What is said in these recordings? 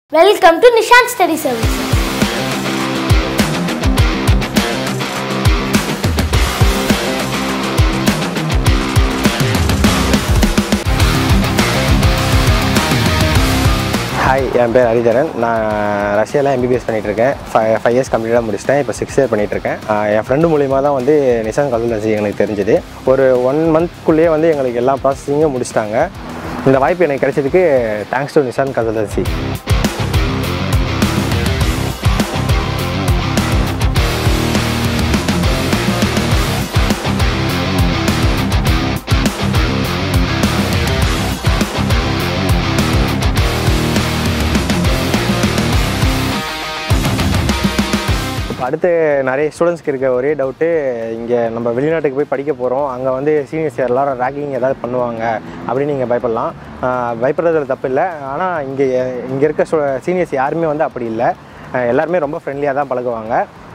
Welcome to Nishan Study Services. Hi என் பேர் ஹரிதரன் நான் ரஷ்யாவில் எம்பிபிஎஸ் பண்ணிகிட்டு இருக்கேன் ஃபைவ் ஃபைவ் இயர்ஸ் கம்ப்ளீட்டாக முடிச்சிட்டேன் இப்போ சிக்ஸ் இயர் பண்ணிகிட்டு இருக்கேன் ஆஹ் என் ஃப்ரெண்டு மூலிமா தான் வந்து நிசான் கன்சல்டன்சி எங்களுக்கு தெரிஞ்சது ஒரு ஒன் மந்த்க்குள்ளேயே வந்து எங்களுக்கு எல்லா ப்ராசஸிங்கும் முடிச்சிட்டாங்க இந்த வாய்ப்பு எனக்கு கிடைச்சதுக்கு தேங்க்ஸ் டு நிசான் கன்சல்டன்சி இப்போ அடுத்து நிறைய ஸ்டூடெண்ட்ஸ்க்கு இருக்க ஒரே டவுட்டு இங்கே நம்ம வெளிநாட்டுக்கு போய் படிக்க போகிறோம் அங்கே வந்து சீனியர்ஸ் எல்லாரும் ரேக்கிங் ஏதாவது பண்ணுவாங்க அப்படின்னு நீங்கள் பயப்படலாம் ஆஹ் பயப்படுறதுல தப்பு இல்லை ஆனால் இங்கே இங்கே இருக்க சீனியர்ஸ் யாருமே வந்து அப்படி இல்லை ஆஹ் எல்லாருமே ரொம்ப ஃப்ரெண்ட்லியாக தான் பழகுவாங்க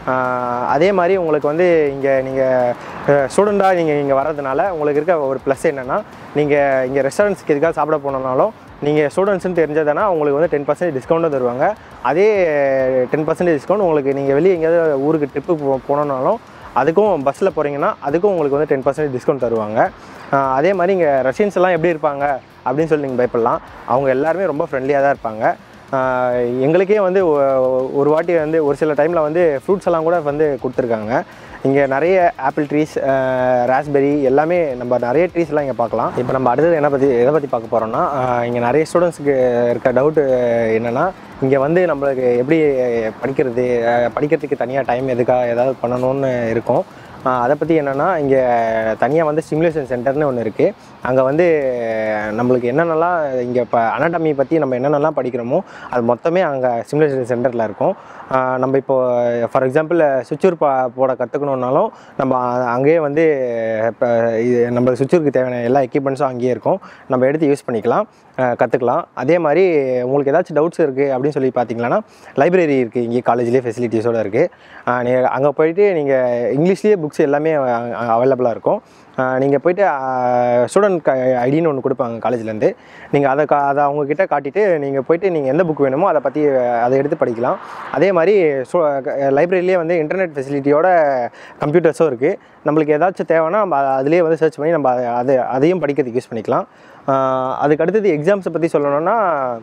ஆஹ் அதே மாதிரி உங்களுக்கு வந்து இங்கே நீங்கள் ஸ்டூடெண்ட்டாக நீங்கள் இங்கே வர்றதுனால உங்களுக்கு இருக்க ஒரு ப்ளஸ் என்னென்னா நீங்கள் இங்கே ரெஸ்டாரண்ட்ஸ்க்கு எதுக்காக சாப்பிட போனோம்னாலும் நீங்கள் ஸ்டூடெண்ட்ஸ்னு தெரிஞ்சதுன்னா உங்களுக்கு வந்து டென் பர்சன்டேஜ் டிஸ்கவுண்ட்டும் தருவாங்க அதே டென் பர்சன்டேஜ் டிஸ்கவுண்ட் உங்களுக்கு நீங்கள் வெளியே எங்கேயாவது ஊருக்கு ட்ரிப்பு போ போனோம்னாலும் அதுக்கும் பஸ்ஸில் போகிறீங்கன்னா அதுக்கும் உங்களுக்கு வந்து டென் பர்சன்டேஜ் டிஸ்கவுண்ட் தருவாங்க ஆஹ் அதே மாதிரி இங்கே ரஷ்யன்ஸ் எல்லாம் எப்படி இருப்பாங்க அப்படின்னு சொல்லி நீங்கள் பயப்படலாம் அவங்க எல்லாருமே ரொம்ப ஃப்ரெண்ட்லியாக தான் இருப்பாங்க ஆஹ் எங்களுக்கே வந்து ஒ- ஒரு வாட்டி வந்து ஒரு சில டைமில் வந்து ஃப்ரூட்ஸ் எல்லாம் கூட வந்து கொடுத்துருக்காங்க இங்கே நிறைய ஆப்பிள் ட்ரீஸ் ராஸ்பெரி எல்லாமே நம்ம நிறைய ட்ரீஸ்லாம் இங்கே பார்க்கலாம் இப்போ நம்ம அடுத்தது என்ன பற்றி எதை பற்றி பார்க்க போகிறோம்னா இங்கே நிறைய ஸ்டூடெண்ட்ஸுக்கு இருக்க டவுட்டு என்னென்னா இங்கே வந்து நம்மளுக்கு எப்படி படிக்கிறது அஹ் படிக்கிறதுக்கு தனியாக டைம் எதுக்காக ஏதாவது பண்ணணும்னு இருக்கும் ஆஹ் அதை பற்றி என்னென்னா இங்கே தனியாக வந்து ஸ்டிமுலேஷன் சென்டர்னு ஒன்று இருக்குது அங்கே வந்து நம்மளுக்கு என்னென்னலாம் இங்கே இப்போ அனாட்டமி பற்றி நம்ம என்னென்னலாம் படிக்கிறோமோ அது மொத்தமே அங்கே ஸ்டிமுலேஷன் சென்டரில் இருக்கும் ஆஹ் நம்ம இப்போ ஃபார் எக்ஸாம்பிள் சுவிட்சூர் பா போட கற்றுக்கணுன்னாலும் நம்ம அ- அங்கேயே வந்து இப்போ இது நம்ம சுவிட்சூருக்கு தேவையான எல்லா எக்யூப்மெண்ட்ஸும் அங்கேயே இருக்கும் நம்ம எடுத்து யூஸ் பண்ணிக்கலாம் கற்றுக்கலாம் அதே மாதிரி உங்களுக்கு ஏதாச்சும் டவுட்ஸ் இருக்குது அப்படின்னு சொல்லி பார்த்தீங்கன்னா லைப்ரரி இருக்குது இங்கே காலேஜ்லேயே ஃபெசிலிட்டிஸோடு இருக்குது நீங்கள் அங்கே போயிட்டு நீங்கள் இங்கிலீஷ்லேயே புக்ஸ் எல்லாமே அவைலபிளாக இருக்கும் நீங்கள் போயிட்டு ஸ்டூடெண்ட் ஐடின்னு ஒன்று கொடுப்பாங்க காலேஜ்லேருந்து நீங்கள் அதை கா அதை அவங்கக்கிட்ட காட்டிட்டு நீங்கள் போயிட்டு நீங்கள் எந்த புக் வேணுமோ அதை பற்றி அதை எடுத்து படிக்கலாம் அதே மாதிரி லைப்ரரியிலே வந்து இன்டர்நெட் ஃபெசிலிட்டியோட கம்ப்யூட்டர்ஸும் இருக்குது நம்மளுக்கு ஏதாச்சும் தேவைன்னா நம்ம அதிலே வந்து சர்ச் பண்ணி நம்ம அதை அதை அதையும் படிக்கிறதுக்கு யூஸ் பண்ணிக்கலாம் ஆஹ் அதுக்கு அடுத்தது எக்ஸாம்ஸை பற்றி சொல்லணும்னா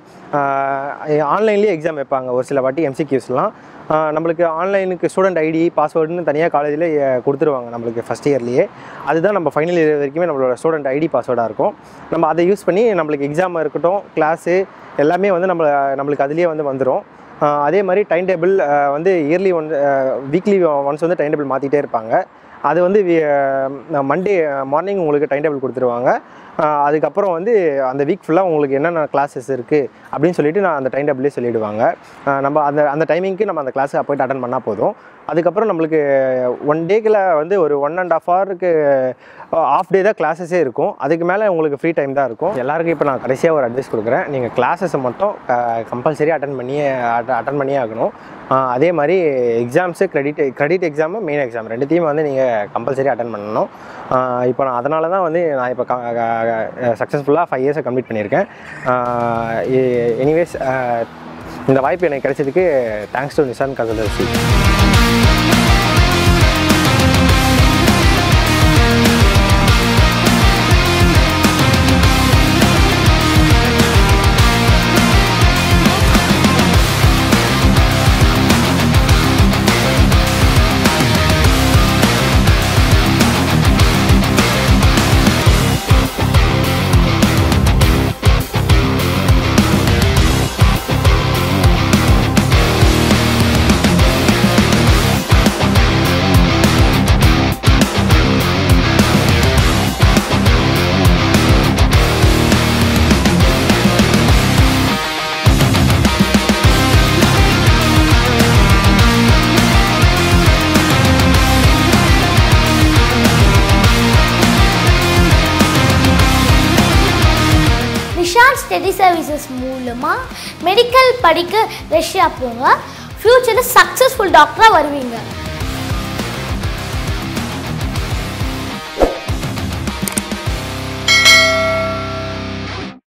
ஆன்லைன்லேயே எக்ஸாம் வைப்பாங்க ஒரு சில வாட்டி எம்சிக்யூஸ்லாம் நம்மளுக்கு ஆன்லைனுக்கு ஸ்டூடெண்ட் ஐடி பாஸ்வேர்டுன்னு தனியாக காலேஜில் கொடுத்துருவாங்க நம்மளுக்கு ஃபஸ்ட் இயர்லேயே அதுதான் நம்ம ஃபைனல் இயர் வரைக்குமே நம்மளோட ஸ்டூடெண்ட் ஐடி பாஸ்வேர்டாக இருக்கும் நம்ம அதை யூஸ் பண்ணி நம்மளுக்கு எக்ஸாம் இருக்கட்டும் கிளாஸு எல்லாமே வந்து நம்ம நம்மளுக்கு அதுலேயே வந்து வந்துடும் அதே மாதிரி டைம் டேபிள் வந்து இயர்லி ஒன் வீக்லி ஒன்ஸ் வந்து டைம் டேபிள் மாற்றிட்டே இருப்பாங்க அது வந்து மண்டே மார்னிங் உங்களுக்கு டைம் டேபிள் கொடுத்துருவாங்க ஆஹ் அதுக்கப்புறம் வந்து அந்த வீக் ஃபுல்லாக உங்களுக்கு என்னென்ன கிளாஸஸ் இருக்குது அப்படின்னு சொல்லிட்டு நான் அந்த டைம் டேபிளே சொல்லிவிடுவாங்க ஆஹ் நம்ம அந்த அந்த டைமிங்க்கு நம்ம அந்த கிளாஸை போயிட்டு அட்டன் பண்ணால் போதும் அதுக்கப்புறம் நம்மளுக்கு ஒன் டேக்கில் வந்து ஒரு ஒன் அண்ட் ஆஃப் ஹவருக்கு ஆஃப் டே தான் கிளாஸஸே இருக்கும் அதுக்கு மேலே உங்களுக்கு ஃப்ரீ டைம் தான் இருக்கும் எல்லாருக்கும் இப்போ நான் கடைசியாக ஒரு அட்வைஸ் கொடுக்குறேன் நீங்கள் கிளாஸஸை மட்டும் கம்பல்சரி அட்டன் பண்ணியே அட்டன் பண்ணியே ஆகணும் ஆஹ் அதே மாதிரி exams credit credit exam main exam ரெண்டுத்தையும் வந்து நீங்கள் கம்பல்சரி அட்டன் பண்ணணும் ஆஹ் இப்போ நான் அதனால தான் வந்து நான் இப்போ சக்ஸஸ்ஃபுல்லாக ஃபைவ் இயர்ஸை கம்ப்ளீட் பண்ணியிருக்கேன் எனிவேஸ் இந்த வாய்ப்பு எனக்கு கிடைச்சதுக்கு thanks to Nishan consultancy Nishan study services மூலமாக மெடிக்கல் படிக்க ரஷ்யா போங்க ஃப்யூச்சரில் சக்ஸஸ்ஃபுல் டாக்டராக வருவீங்க